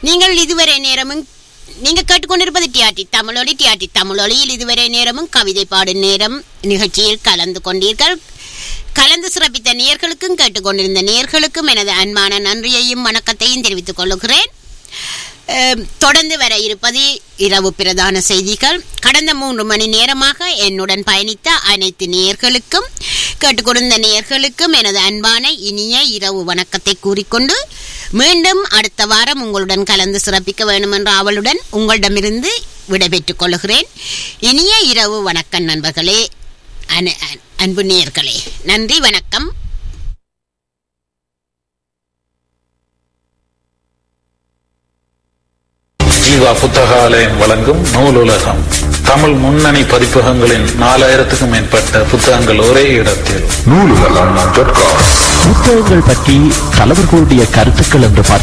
நீங்கள் இதுவரை நேரமும் நீங்க கேட்டுக்கொண்டிருப்பது டிஆர்டி தமிழொலி டிஆர்டி தமிழொலியில் இதுவரை நேரமும் கவிதை பாடும் நேரம் நிகழ்ச்சியில் கலந்து கொண்டீர்கள் கலந்து சிறப்பித்த நேர்களுக்கும் கேட்டுக்கொண்டிருந்த நேர்களுக்கும் எனது அன்பான நன்றியையும் வணக்கத்தையும் தெரிவித்துக் கொள்கிறேன் அஹ், தொடர்ந்து வர இருப்பது இரவு பிரதான செய்திகள் கடந்த மூன்று மணி நேரமாக என்னுடன் பயணித்த அனைத்து நேர்களுக்கும் கேட்டுக்கொண்டிருந்த நேர்களுக்கும் எனது அன்பான இனிய இரவு வணக்கத்தை கூறிக்கொண்டு மீண்டும் அடுத்த வாரம் உங்களுடன் கலந்து சிறப்பிக்க வேண்டும் என்ற அவளுடன் உங்களிடமிருந்து விடைபெற்றுக் கொள்கிறேன் இனிய இரவு வணக்கம் நண்பர்களே அன- அன்- அன்பு நேயர்களே நன்றி வணக்கம் ஜீவா புத்தகாலயம் வழங்கும் நூலுலகம் தமிழ் முன்னணி பதிப்பகங்களின் நாலாயிரத்துக்கும் மேற்பட்ட புத்தகங்கள் ஒரே இடத்தில் நூலுலகம் டாட் காம் புத்தகங்கள் பற்றி தலைவர்களுடைய கருத்துக்கள் என்று பார்க்க